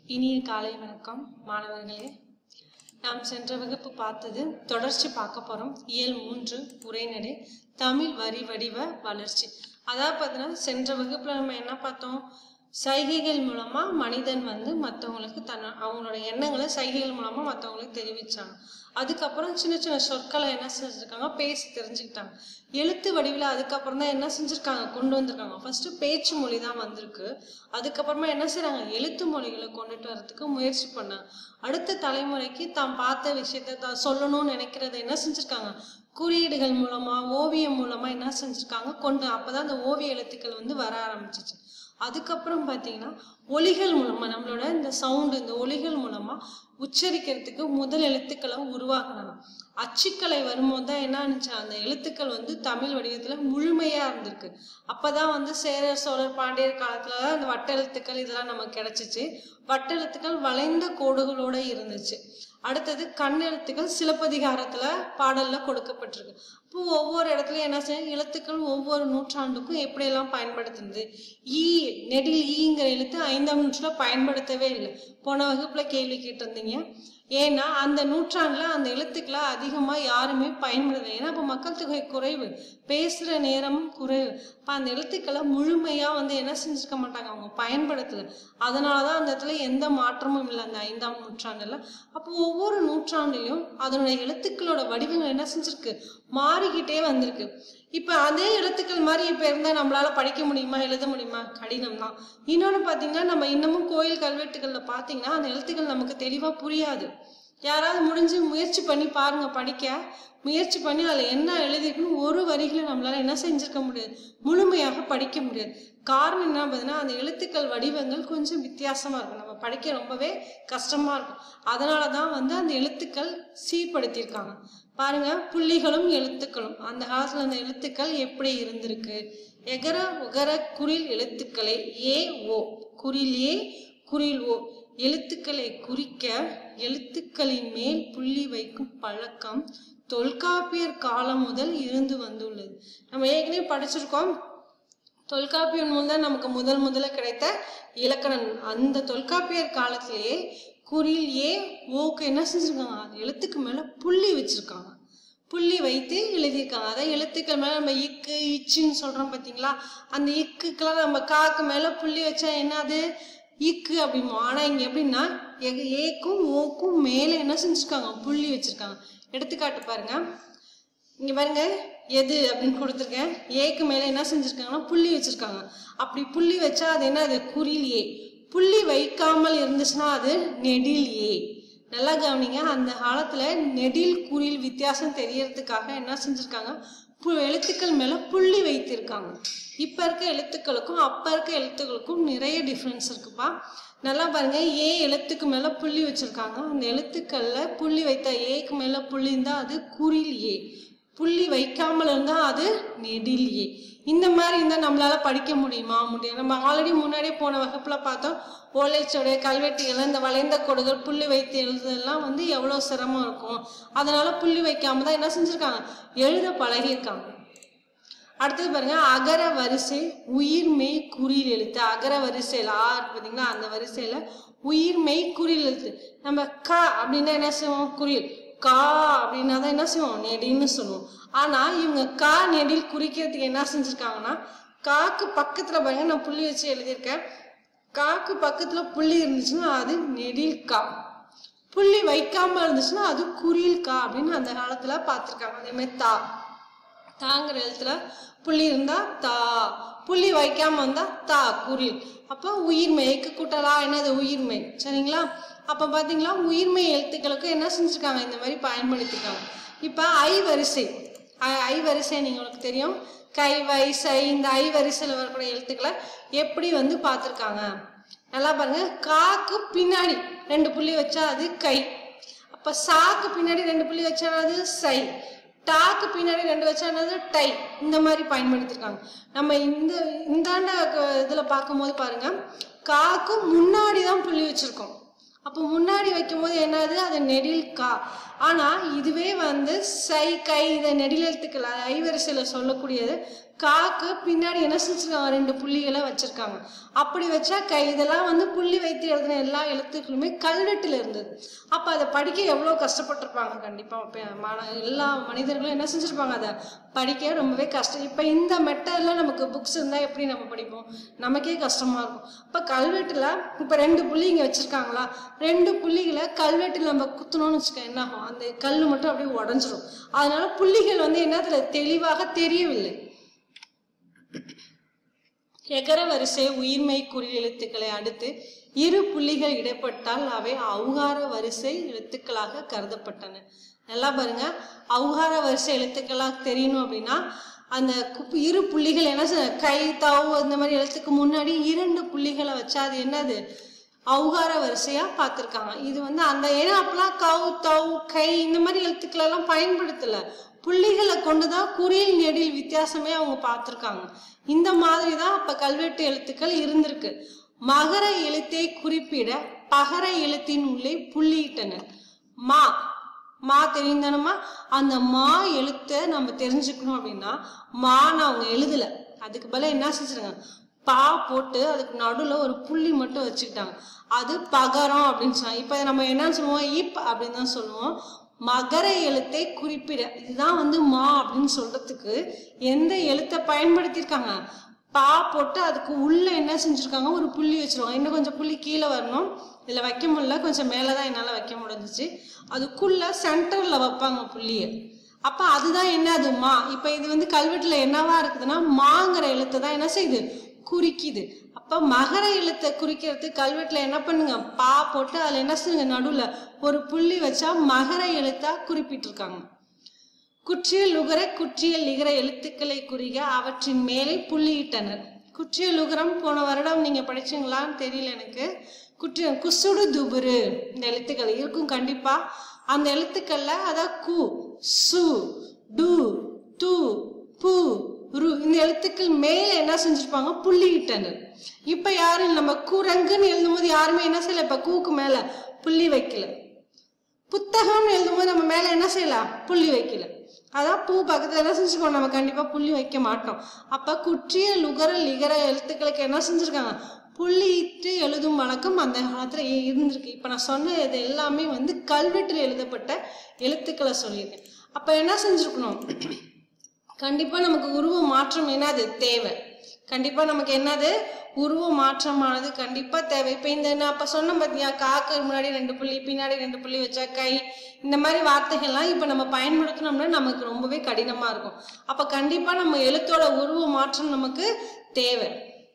இனிய காலை வணக்கம் மாணவர்களே நாம் சென்ற வகுப்பு பார்த்தது தொடர்ச்சி பார்க்க போறோம் இயல் மூன்று உரைநடை தமிழ் வரி வடிவ வளர்ச்சி அதாவது பார்த்தீங்கன்னா சென்ற வகுப்புல நம்ம என்ன பார்த்தோம் சைகைகள் மூலமா மனிதன் வந்து மற்றவங்களுக்கு தன் அவங்களோட எண்ணங்களை சைகைகள் மூலமா மற்றவங்களுக்கு தெரிவிச்சாங்க அதுக்கப்புறம் சின்ன சின்ன சொற்களை என்ன செஞ்சிருக்காங்க பேசி தெரிஞ்சுக்கிட்டாங்க எழுத்து வடிவில் அதுக்கப்புறம் தான் என்ன செஞ்சிருக்காங்க கொண்டு வந்திருக்காங்க ஃபர்ஸ்ட் பேச்சு மொழி தான் வந்திருக்கு அதுக்கப்புறமா என்ன செய்றாங்க எழுத்து மொழிகளை கொண்டுட்டு வரதுக்கு முயற்சி பண்ணாங்க அடுத்த தலைமுறைக்கு தாம் பார்த்த விஷயத்த தான் சொல்லணும்னு நினைக்கிறத என்ன செஞ்சிருக்காங்க குறியீடுகள் மூலமா ஓவியம் மூலமா என்ன செஞ்சிருக்காங்க கொண்டு அப்பதான் அந்த ஓவிய எழுத்துக்கள் வந்து வர ஆரம்பிச்சிச்சு அதுக்கப்புறம் பார்த்தீங்கன்னா ஒலிகள் மூலமா நம்மளோட இந்த சவுண்டு இந்த ஒலிகள் மூலமா உச்சரிக்கிறதுக்கு முதல் எழுத்துக்களை உருவாக்கினாங்க அச்சுக்கலை வரும்போது தான் என்ன ஆனிச்சு அந்த எழுத்துக்கள் வந்து தமிழ் வடிவத்துல முழுமையா இருந்திருக்கு அப்பதான் வந்து சேரர் சோழர் பாண்டியர் காலத்துல அந்த வட்டெழுத்துக்கள் இதெல்லாம் நமக்கு கிடைச்சிச்சு வட்டெழுத்துக்கள் வளைந்த கோடுகளோட இருந்துச்சு அடுத்தது கண்ணெழுத்துக்கள் சிலப்பதிகாரத்துல பாடல்ல கொடுக்கப்பட்டிருக்கு இப்போ ஒவ்வொரு இடத்துலயும் என்ன செய்யும் எழுத்துக்கள் ஒவ்வொரு நூற்றாண்டுக்கும் எப்படியெல்லாம் பயன்படுத்துனது ஈ நெடில் ஈங்கிற எழுத்து ஐந்தாம் நூற்றுல பயன்படுத்தவே இல்லை போன வகுப்புல கேள்வி கேட்டிருந்தீங்க ஏன்னா அந்த நூற்றாண்டுல அந்த எழுத்துக்களை அதிகமா யாருமே பயன்படுத்தல ஏன்னா இப்போ மக்கள் தொகை குறைவு பேசுற நேரமும் குறைவு இப்போ அந்த எழுத்துக்களை முழுமையா வந்து என்ன செஞ்சிருக்க மாட்டாங்க அவங்க பயன்படுத்தல அதனாலதான் அந்த இடத்துல எந்த மாற்றமும் இல்லை அந்த ஐந்தாம் நூற்றாண்டுல அப்போ ஒவ்வொரு நூற்றாண்டிலும் அதனுடைய எழுத்துக்களோட வடிவங்கள் என்ன செஞ்சிருக்கு மாறிக்கிட்டே வந்திருக்கு இப்ப அதே எழுத்துக்கள் மாதிரி இப்ப இருந்தா நம்மளால படிக்க முடியுமா எழுத முடியுமா கடினம் தான் இன்னொன்னு பாத்தீங்கன்னா நம்ம இன்னமும் கோயில் கல்வெட்டுகள்ல பாத்தீங்கன்னா அந்த எழுத்துக்கள் நமக்கு தெளிவா புரியாது யாராவது முடிஞ்சு முயற்சி பண்ணி பாருங்க படிக்க முயற்சி பண்ணி அதுல என்ன எழுதிருக்குன்னு ஒரு வரிகளை நம்மளால என்ன செஞ்சிருக்க முடியாது முழுமையாக படிக்க முடியாது காரணம் என்ன பார்த்தீங்கன்னா அந்த எழுத்துக்கள் வடிவங்கள் கொஞ்சம் வித்தியாசமா இருக்கும் நம்ம படிக்க ரொம்பவே கஷ்டமா இருக்கும் அதனால தான் வந்து அந்த எழுத்துக்கள் சீர்படுத்தியிருக்காங்க பாருங்க புள்ளிகளும் எழுத்துக்களும் அந்த காலத்துல அந்த எழுத்துக்கள் எப்படி இருந்திருக்கு எகர உகர குறில் எழுத்துக்களை ஏ ஓ குறில் ஏ குறில் ஓ எழுத்துக்களை குறிக்க எழுத்துக்களின் மேல் புள்ளி வைக்கும் பழக்கம் தொல்காப்பியர் காலம் முதல் இருந்து வந்துள்ளது நம்ம ஏற்கனவே படிச்சிருக்கோம் தொல்காப்பிய நூல் தான் நமக்கு முதல் முதல்ல கிடைத்த இலக்கணம் அந்த தொல்காப்பியர் காலத்திலேயே குறில் ஏ ஓக்கு என்ன செஞ்சிருக்காங்க அந்த எழுத்துக்கு மேல புள்ளி வச்சிருக்காங்க புள்ளி வைத்து எழுதியிருக்காங்க அதான் எழுத்துக்கள் மேல நம்ம இக்கு இச்சுன்னு சொல்றோம் பாத்தீங்களா அந்த இக்குக்கெல்லாம் நம்ம காக்கு மேல புள்ளி வச்சா என்னது இக்கு அப்படிமோ ஆனா இங்க எப்படின்னா எ- ஏக்கும் ஓக்கும் மேல என்ன செஞ்சிருக்காங்க புள்ளி வச்சிருக்காங்க எடுத்துக்காட்டு பாருங்க இங்க பாருங்க எது அப்படின்னு கொடுத்துருக்கேன் ஏக்கு மேல என்ன செஞ்சிருக்காங்கன்னா புள்ளி வச்சிருக்காங்க அப்படி புள்ளி வச்சா அது என்ன அது குறில் ஏ புள்ளி வைக்காமல் இருந்துச்சுன்னா அது நெடில் ஏ நல்லா கவனிங்க அந்த காலத்துல நெடில் குறில் வித்தியாசம் தெரியறதுக்காக என்ன செஞ்சிருக்காங்க பு- எழுத்துக்கள் மேல புள்ளி வைத்திருக்காங்க இப்ப இருக்க எழுத்துக்களுக்கும் அப்ப இருக்க எழுத்துக்களுக்கும் நிறைய டிஃப்ரென்ஸ் இருக்குப்பா நல்லா பாருங்க ஏ எழுத்துக்கு மேல புள்ளி வச்சிருக்காங்க அந்த எழுத்துக்கள்ல புள்ளி வைத்த ஏக்கு மேல புள்ளி இருந்தா அது குறில் ஏ புள்ளி வைக்காமல் இருந்தா அது நெடில் ஏ இந்த மாதிரி இருந்தா நம்மளால படிக்க முடியுமா முடியும் நம்ம ஆல்ரெடி முன்னாடியே போன வகுப்புல பார்த்தோம் ஓலைச்சுவடை கல்வெட்டுகள் இந்த வளைந்த கோடுகள் புள்ளி வைத்து எழுதுதெல்லாம் வந்து எவ்வளவு சிரமம் இருக்கும் அதனால புள்ளி வைக்காம தான் என்ன செஞ்சிருக்காங்க எழுத பழகியிருக்காங்க அடுத்தது பாருங்க அகர வரிசை உயிர்மெய் குறில் எழுத்து அகர வரிசையில் ஆ இருக்கு பார்த்தீங்களா அந்த வரிசையில உயிர்மெய் குறில் எழுத்து நம்ம க அப்படின்னா என்ன செய்வோம் குறில் கா அப்படின்னா தான் என்ன செய்வோம் நெடில்னு சொல்லுவோம் ஆனா இவங்க கா நெடில் குறிக்கிறதுக்கு என்ன செஞ்சிருக்காங்கன்னா காக்கு பக்கத்துல பாருங்க நான் புள்ளி வச்சு எழுதியிருக்கேன் காக்கு பக்கத்துல புள்ளி இருந்துச்சுன்னா அது நெடில் கா புள்ளி வைக்காம இருந்துச்சுன்னா அது குறில் கா அப்படின்னு அந்த காலத்துல பார்த்திருக்காங்க அதே மாதிரி தா தாங்கிற எழுத்துல புள்ளி இருந்தா தா புள்ளி வைக்காம வந்தா தா குறில் அப்போ உயிர்மை எக்கு கூட்டலா என்னது உயிர்மை சரிங்களா அப்ப பாத்தீங்களா உயிர்மை எழுத்துக்களுக்கு என்ன செஞ்சிருக்காங்க இந்த மாதிரி பயன்படுத்திருக்காங்க இப்ப ஐ வரிசை ஐ- ஐ வரிசை நீங்க உங்களுக்கு தெரியும் கை வை சை இந்த ஐ வரிசையில வரக்கூடிய எழுத்துக்களை எப்படி வந்து பார்த்திருக்காங்க நல்லா பாருங்க காக்கு பின்னாடி ரெண்டு புள்ளி வச்சா அது கை அப்ப சாக்கு பின்னாடி ரெண்டு புள்ளி வச்சா அது சை டாக்கு பின்னாடி ரெண்டு வச்சா என்னது டை இந்த மாதிரி பயன்படுத்திருக்காங்க நம்ம இந்த இந்தாண்ட க- இதுல பார்க்கும்போது பாருங்க காக்கு முன்னாடி தான் புள்ளி வச்சிருக்கோம் அப்போ முன்னாடி வைக்கும்போது என்னது அது நெடில் கா ஆனா இதுவே வந்து சை கை இதை நெடில் எழுத்துக்கள் அது ஐவரிசையில சொல்லக்கூடியது காக்கு பின்னாடி என்ன செஞ்சிருக்காங்க ரெண்டு புள்ளிகளை வச்சிருக்காங்க அப்படி வச்சா கை இதெல்லாம் வந்து புள்ளி வைத்து எழுதின எல்லா எழுத்துக்களுமே கல்வெட்டுல இருந்தது அப்ப அதை படிக்க எவ்வளவு கஷ்டப்பட்டிருப்பாங்க கண்டிப்பா அப்ப மாண- எல்லா மனிதர்களும் என்ன செஞ்சிருப்பாங்க அதை படிக்க ரொம்பவே கஷ்டம் இப்ப இந்த மெத்தட்ல நமக்கு புக்ஸ் இருந்தா எப்படி நம்ம படிப்போம் நமக்கே கஷ்டமா இருக்கும் இப்ப கல்வெட்டுல இப்ப ரெண்டு புள்ளி இங்க வச்சிருக்காங்களா ரெண்டு புள்ளிகளை கல்வெட்டுல நம்ம குத்தணும்னு வச்சுக்க என்ன ஆகும் அந்த கல் மட்டும் அப்படியே உடஞ்சிரும் அதனால புள்ளிகள் வந்து என்னத்துல தெளிவாக தெரியவில்லை எகர வரிசை உயிர்மை குறில் எழுத்துக்களை அடுத்து இரு புள்ளிகள் இடைப்பட்டால் அவை அவுகார வரிசை எழுத்துக்களாக கருதப்பட்டன நல்லா பாருங்க அவுகார வரிசை எழுத்துக்களாக தெரியணும் அப்படின்னா அந்த கு- இரு புள்ளிகள் என்ன செய்ய- கை தவ் இந்த மாதிரி எழுத்துக்கு முன்னாடி இரண்டு புள்ளிகளை வச்சா அது என்னது அவுகார வரிசையா பார்த்திருக்காங்க இது வந்து அந்த ஏன்னா அப்பெல்லாம் கவு தவ் கை இந்த மாதிரி எழுத்துக்கள் எல்லாம் பயன்படுத்தல புள்ளிகளை கொண்டுதான் குறில் நெடில் வித்தியாசமே அவங்க பார்த்திருக்காங்க இந்த மாதிரி தான் அப்ப கல்வெட்டு எழுத்துக்கள் இருந்திருக்கு மகர எழுத்தை குறிப்பிட பகர எழுத்தின் உள்ளே புள்ளியிட்டனர் மா மா தெரியுந்தானமா அந்த மா எழுத்தை நம்ம தெரிஞ்சுக்கணும் அப்படின்னா மான்னு அவங்க எழுதல அதுக்கு பதிலா என்ன செஞ்சிருக்காங்க பா போட்டு அதுக்கு நடுவுல ஒரு புள்ளி மட்டும் வச்சுக்கிட்டாங்க அது பகரம் அப்படின்னு சொன்னாங்க இப்ப நம்ம என்ன சொல்லுவோம் இப் அப்படின்னு தான் சொல்லுவோம் மகர எழுத்தை குறிப்பிட இதுதான் வந்து மா அப்படின்னு சொல்றதுக்கு எந்த எழுத்தை பயன்படுத்தியிருக்காங்க பா போட்டு அதுக்கு உள்ள என்ன செஞ்சிருக்காங்க ஒரு புள்ளி வச்சிருவாங்க இன்னும் கொஞ்சம் புள்ளி கீழே வரணும் இதுல வைக்க முடியல கொஞ்சம் மேலதான் என்னால வைக்க முடிஞ்சிச்சு அதுக்குள்ள சென்டர்ல வைப்பாங்க புள்ளிய அப்ப அதுதான் என்ன அது மா இப்ப இது வந்து கல்வெட்டுல என்னவா இருக்குதுன்னா மாங்கிற எழுத்தை தான் என்ன செய்யுது குறிக்குது அப்ப மகர எழுத்தை குறிக்கிறது கல்வெட்டுல என்ன பண்ணுங்க பா போட்டு அதுல என்ன செய்யுங்க நடுவுல ஒரு புள்ளி வச்சா மகர எழுத்தா குறிப்பிட்டிருக்காங்க குற்றியல் உகர குற்றியல் நிகர எழுத்துக்களை குறிக அவற்றின் மேலே புள்ளியிட்டனர் குற்றியல் உகரம் போன வருடம் நீங்க படிச்சீங்களான்னு தெரியல எனக்கு குற்றி குசுடு துபுரு இந்த எழுத்துக்கள் இருக்கும் கண்டிப்பா அந்த எழுத்துக்கள்ல அதான் கு சு டு து பு ரு இந்த எழுத்துக்கள் மேல என்ன செஞ்சிருப்பாங்க புள்ளியிட்டனர் இப்ப யாரும் நம்ம குரங்குன்னு எழுதும்போது யாருமே என்ன செய்யல இப்ப கூக்கு மேல புள்ளி வைக்கல புத்தகம்னு எழுதும்போது நம்ம மேல என்ன செய்யலாம் புள்ளி வைக்கல அதான் பூ பக்கத்துல என்ன செஞ்சுக்கோம் நம்ம கண்டிப்பா புள்ளி வைக்க மாட்டோம் அப்ப குற்றிய லுகர லிகர எழுத்துக்களுக்கு என்ன செஞ்சிருக்காங்க புள்ளியிட்டு எழுதும் வழக்கம் அந்த காலத்துல இ- இருந்திருக்கு இப்ப நான் சொன்ன இது எல்லாமே வந்து கல்வெட்டில் எழுதப்பட்ட எழுத்துக்களை சொல்லியிருக்கேன் அப்ப என்ன செஞ்சிருக்கணும் கண்டிப்பா நமக்கு உருவ மாற்றம் என்னது தேவை கண்டிப்பா நமக்கு என்னது உருவ மாற்றமானது கண்டிப்பா தேவை இப்ப இந்த நான் அப்ப சொன்ன பாத்தியா காக்கு முன்னாடி ரெண்டு புள்ளி பின்னாடி ரெண்டு புள்ளி வச்சா கை இந்த மாதிரி வார்த்தைகள்லாம் இப்ப நம்ம பயன்படுத்தினோம்னா நமக்கு ரொம்பவே கடினமா இருக்கும் அப்ப கண்டிப்பா நம்ம எழுத்தோட உருவ மாற்றம் நமக்கு தேவை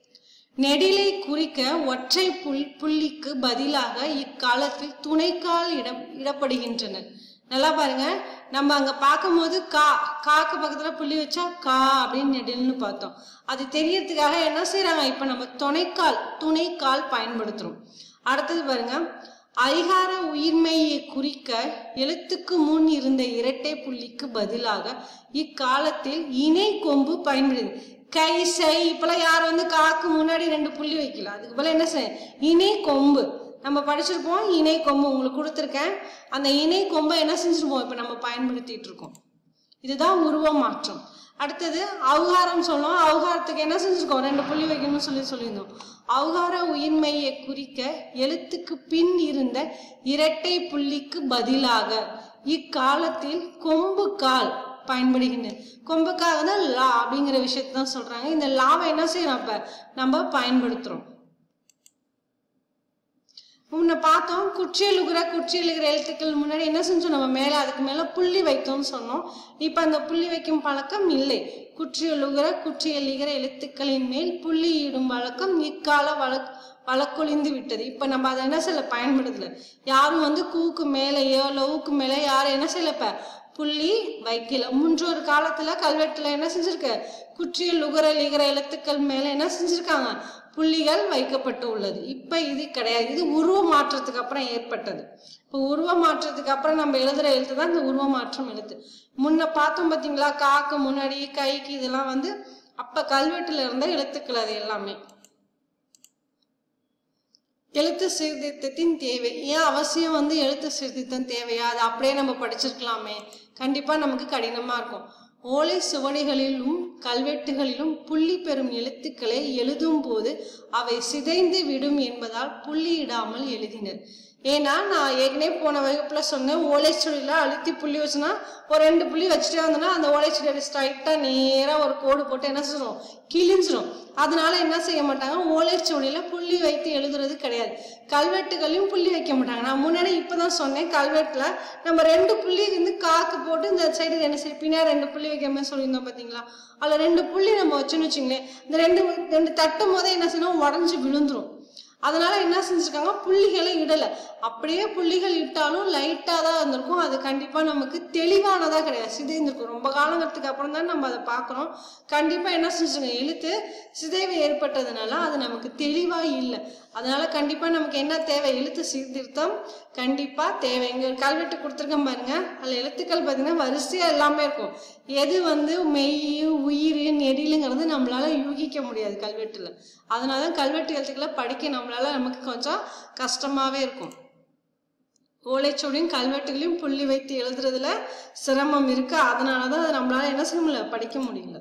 நெடிலை குறிக்க ஒற்றை புல் புள்ளிக்கு பதிலாக இக்காலத்தில் துணைக்கால் இடம் இடப்படுகின்றன நல்லா பாருங்க நம்ம அங்க பார்க்கும்போது கா காக்கு பக்கத்துல புள்ளி வச்சா கா அப்படின்னு நெடில்னு பார்த்தோம் அது தெரியறதுக்காக என்ன செய்றாங்க இப்ப நம்ம துணைக்கால் துணைக்கால் பயன்படுத்துறோம் அடுத்தது பாருங்க ஐகார உயிர்மையை குறிக்க எழுத்துக்கு முன் இருந்த இரட்டை புள்ளிக்கு பதிலாக இக்காலத்தில் இணை கொம்பு பயன்படுது கை சை இப்பெல்லாம் யாரும் வந்து காக்கு முன்னாடி ரெண்டு புள்ளி வைக்கல அதுக்கு பதிலா என்ன செய்ய இணை கொம்பு நம்ம படிச்சிருப்போம் இணை கொம்பு உங்களுக்கு கொடுத்துருக்கேன் அந்த இணை கொம்பை என்ன செஞ்சிருப்போம் இப்ப நம்ம பயன்படுத்திட்டு இருக்கோம் இதுதான் உருவ மாற்றம் அடுத்தது அவுகாரம் சொன்னோம் அவுகாரத்துக்கு என்ன செஞ்சிருக்கோம் ரெண்டு புள்ளி வைக்கணும்னு சொல்லி சொல்லியிருந்தோம் அவுகார உயிர்மையை குறிக்க எழுத்துக்கு பின் இருந்த இரட்டை புள்ளிக்கு பதிலாக இக்காலத்தில் கொம்பு கால் பயன்படுகின்றன கொம்புக்காக தான் லா அப்படிங்கிற விஷயத்தை தான் சொல்றாங்க இந்த லாவை என்ன செய்யறோம் அப்ப நம்ம பயன்படுத்துறோம் முன்ன பார்த்தோம் குற்றியல் உகிற குற்றியல் இருக்கிற எழுத்துக்கள் முன்னாடி என்ன செஞ்சோம் நம்ம மேல அதுக்கு மேல புள்ளி வைத்தோம்னு சொன்னோம் இப்ப அந்த புள்ளி வைக்கும் பழக்கம் இல்லை குற்றியல் உகிற குற்றியல் இகிற எழுத்துக்களின் மேல் புள்ளி இடும் வழக்கம் இக்கால வழக் வழக்கொழிந்து விட்டது இப்ப நம்ம அதை என்ன செய்யல பயன்படுத்தல யாரும் வந்து கூக்கு மேலேயோ லவுக்கு மேல யாரும் என்ன செய்யல இப்ப புள்ளி வைக்கல முன்றொரு காலத்துல கல்வெட்டுல என்ன செஞ்சிருக்கு குற்றியல் உகர லிகர எழுத்துக்கள் மேல என்ன செஞ்சிருக்காங்க புள்ளிகள் வைக்கப்பட்டு உள்ளது இப்ப இது கிடையாது இது உருவ மாற்றத்துக்கு அப்புறம் ஏற்பட்டது இப்போ உருவ மாற்றத்துக்கு அப்புறம் நம்ம எழுதுற எழுத்து தான் இந்த உருவ மாற்றம் எழுத்து முன்ன பார்த்தோம் பாத்தீங்களா காக்கு முன்னாடி கைக்கு இதெல்லாம் வந்து அப்ப கல்வெட்டுல இருந்த எழுத்துக்கள் அது எல்லாமே எழுத்து சீர்திருத்தத்தின் தேவை ஏன் அவசியம் வந்து எழுத்து சீர்திருத்தம் தேவையா அது அப்படியே நம்ம படிச்சிருக்கலாமே கண்டிப்பா நமக்கு கடினமா இருக்கும் ஓலை சுவடிகளிலும் கல்வெட்டுகளிலும் புள்ளி பெறும் எழுத்துக்களை எழுதும் போது அவை சிதைந்து விடும் என்பதால் புள்ளியிடாமல் எழுதினர் ஏன்னா நான் ஏற்கனவே போன வகுப்புல சொன்னேன் ஓலைச்சுவடியில அழுத்தி புள்ளி வச்சுனா ஒரு ரெண்டு புள்ளி வச்சுட்டே வந்தோம்னா அந்த ஓலைச்சுவடி ஸ்ட்ரைட்டா நேரா ஒரு கோடு போட்டு என்ன செய்யும் கிழிஞ்சிரும் அதனால என்ன செய்ய மாட்டாங்க ஓலைச்சுவடியில புள்ளி வைத்து எழுதுறது கிடையாது கல்வெட்டுகளையும் புள்ளி வைக்க மாட்டாங்க நான் முன்னாடி இப்பதான் சொன்னேன் கல்வெட்டுல நம்ம ரெண்டு புள்ளி வந்து காக்கு போட்டு இந்த சைடு என்ன சைடு பின்னாடி ரெண்டு புள்ளி வைக்கிற மாதிரி சொல்லியிருந்தோம் பாத்தீங்களா அதுல ரெண்டு புள்ளி நம்ம வச்சுன்னு வச்சுங்களேன் இந்த ரெண்டு ரெண்டு தட்டும் போதே என்ன செய்யணும் உடஞ்சி விழுந்துரும் அதனால என்ன செஞ்சிருக்காங்க புள்ளிகளை இடல அப்படியே புள்ளிகள் இட்டாலும் லைட்டா தான் இருந்திருக்கும் அது கண்டிப்பா நமக்கு தெளிவானதா கிடையாது சிதைந்திருக்கும் ரொம்ப காலங்கத்துக்கு அப்புறம் தான் நம்ம அதை பார்க்குறோம் கண்டிப்பா என்ன செஞ்சிருக்காங்க எழுத்து சிதைவு ஏற்பட்டதுனால அது நமக்கு தெளிவா இல்லை அதனால கண்டிப்பா நமக்கு என்ன தேவை எழுத்து சீர்திருத்தம் கண்டிப்பா தேவை இங்க ஒரு கல்வெட்டு கொடுத்துருக்கேன் பாருங்க அதுல எழுத்துக்கள் பார்த்தீங்கன்னா வரிசையா எல்லாமே இருக்கும் எது வந்து மெய் உயிர் நெடிலுங்கிறது நம்மளால யூகிக்க முடியாது கல்வெட்டுல அதனால தான் கல்வெட்டு எழுத்துக்களை படிக்க நம்மளால நமக்கு கொஞ்சம் கஷ்டமாவே இருக்கும் ஓலைச்சுவடியும் கல்வெட்டுகளையும் புள்ளி வைத்து எழுதுறதுல சிரமம் இருக்கு அதனால தான் அதை நம்மளால என்ன செய்ய முடியல படிக்க முடியல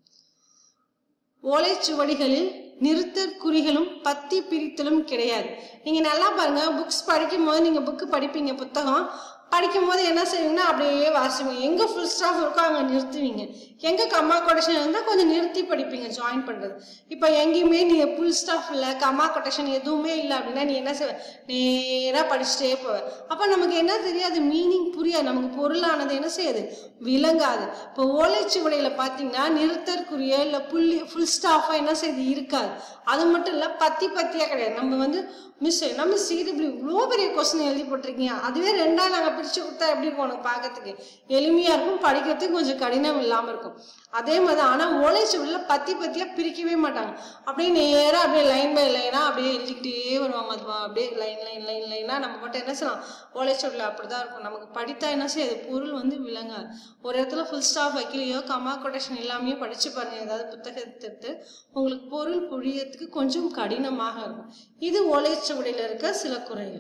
ஓலைச்சுவடிகளில் நிறுத்தற் குறிகளும் பத்தி பிரித்தலும் கிடையாது நீங்க நல்லா பாருங்க புக்ஸ் படிக்கும் போது நீங்க புக்கு படிப்பீங்க புத்தகம் படிக்கும் போது என்ன செய்வீங்கன்னா அப்படியே வாசிப்பீங்க எங்க ஃபுல் ஸ்டாஃப் இருக்கோ அங்க நிறுத்துவீங்க எங்க கம்மா கொட்டேஷன் இருந்தா கொஞ்சம் நிறுத்தி படிப்பீங்க ஜாயின் பண்றது இப்போ எங்கேயுமே நீங்க ஃபுல் ஸ்டாஃப் இல்ல கம்மா கொட்டேஷன் எதுவுமே இல்லை அப்படின்னா நீ என்ன செய்வ நேரா படிச்சுட்டே போவ அப்ப நமக்கு என்ன தெரியாது மீனிங் புரியாது நமக்கு பொருளானது என்ன செய்யுது விளங்காது இப்போ ஓலைச்சுவடியில பாத்தீங்கன்னா நிறுத்தற்குரிய இல்ல புள்ளி ஃபுல் ஸ்டாஃபா என்ன செய்யுது இருக்காது அது மட்டும் இல்ல பத்தி பத்தியா கிடையாது நம்ம வந்து மிஸ் நம்ம சிடபிள்யூ இவ்வளோ பெரிய கொஸ்டின் எழுதி போட்டிருக்கீங்க அதுவே ரெண்டா நாங்கள் பிரிச்சு கொடுத்தா எப்படி இருக்கும் உனக்கு பார்க்கறதுக்கு எளிமையா இருக்கும் படிக்கிறதுக்கு கொஞ்சம் கடினம் இல்லாமல் இருக்கும் அதே மாதிரி ஆனால் ஓலைச்சுவடியில் பத்தி பத்தியா பிரிக்கவே மாட்டாங்க அப்படியே நேராக அப்படியே லைன் பை லைனா அப்படியே எழுதிக்கிட்டே வருவாங்க அதுவா அப்படியே லைன் லைன் லைன் லைனா நம்ம மட்டும் என்ன செய்யலாம் ஓலைச்சுவடியில் அப்படிதான் இருக்கும் நமக்கு படித்தா என்ன செய்யாது பொருள் வந்து விளங்காது ஒரு இடத்துல ஃபுல் ஸ்டாப் வைக்கலையோ கமா கொட்டேஷன் எல்லாமே படிச்சு பாருங்க ஏதாவது புத்தகத்தை எடுத்து உங்களுக்கு பொருள் புரியறதுக்கு கொஞ்சம் கடினமாக இருக்கும் இது ஓலைச்சுவடியில் இருக்க சில குறைகள்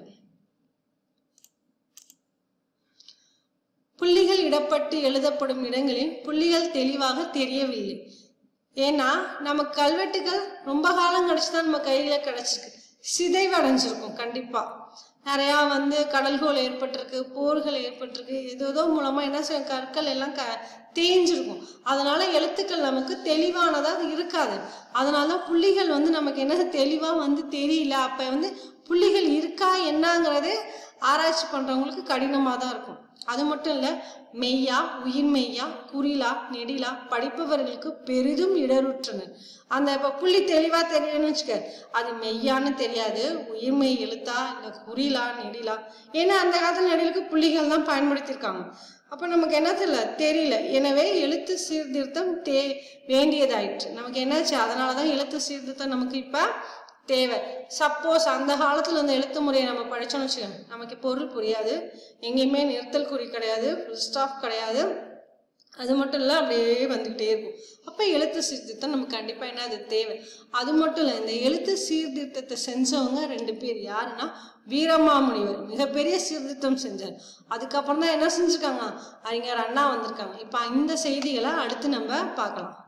புள்ளிகள் இடப்பட்டு எழுதப்படும் இடங்களில் புள்ளிகள் தெளிவாக தெரியவில்லை ஏன்னா நம்ம கல்வெட்டுகள் ரொம்ப காலம் கழிச்சு தான் நம்ம கையில கிடைச்சிருக்கு சிதைவு அடைஞ்சிருக்கும் கண்டிப்பா நிறையா வந்து கடல்கோள் ஏற்பட்டிருக்கு போர்கள் ஏற்பட்டிருக்கு ஏதோ மூலமா என்ன செய்யும் கற்கள் எல்லாம் க தேஞ்சிருக்கும் அதனால எழுத்துக்கள் நமக்கு தெளிவானதா இருக்காது அதனால தான் புள்ளிகள் வந்து நமக்கு என்ன தெளிவா வந்து தெரியல அப்ப வந்து புள்ளிகள் இருக்கா என்னங்கிறது ஆராய்ச்சி பண்றவங்களுக்கு கடினமா தான் இருக்கும் அது மட்டும் இல்ல மெய்யா உயிர் மெய்யா குறிலா நெடிலா படிப்பவர்களுக்கு பெரிதும் இடருற்றனர் அந்த இப்ப புள்ளி தெளிவா தெரியணும்னு வச்சுக்க அது மெய்யான்னு தெரியாது உயிர்மெய் எழுத்தா இல்ல குறிலா நெடிலா ஏன்னா அந்த காலத்துல நெடிலுக்கு புள்ளிகள் தான் பயன்படுத்தியிருக்காங்க அப்ப நமக்கு என்ன தெரியல தெரியல எனவே எழுத்து சீர்திருத்தம் தே வேண்டியதாயிற்று நமக்கு என்னாச்சு அதனாலதான் எழுத்து சீர்திருத்தம் நமக்கு இப்ப தேவை சப்போஸ் அந்த காலத்துல இந்த எழுத்து முறையை நம்ம படிச்சோம்னு வச்சுக்கோங்க நமக்கு பொருள் புரியாது எங்கேயுமே நிறுத்தல் குறி கிடையாது ஸ்டாப் கிடையாது அது மட்டும் இல்லை அப்படியே வந்துக்கிட்டே இருக்கும் அப்போ எழுத்து சீர்திருத்தம் நமக்கு கண்டிப்பாக என்ன அது தேவை அது மட்டும் இல்லை இந்த எழுத்து சீர்திருத்தத்தை செஞ்சவங்க ரெண்டு பேர் யாருன்னா வீரமாமுனிவர் மிகப்பெரிய சீர்திருத்தம் செஞ்சார் அதுக்கப்புறம் தான் என்ன செஞ்சுருக்காங்க அறிஞர் அண்ணா வந்திருக்காங்க இப்போ இந்த செய்திகளை அடுத்து நம்ம பார்க்கலாம்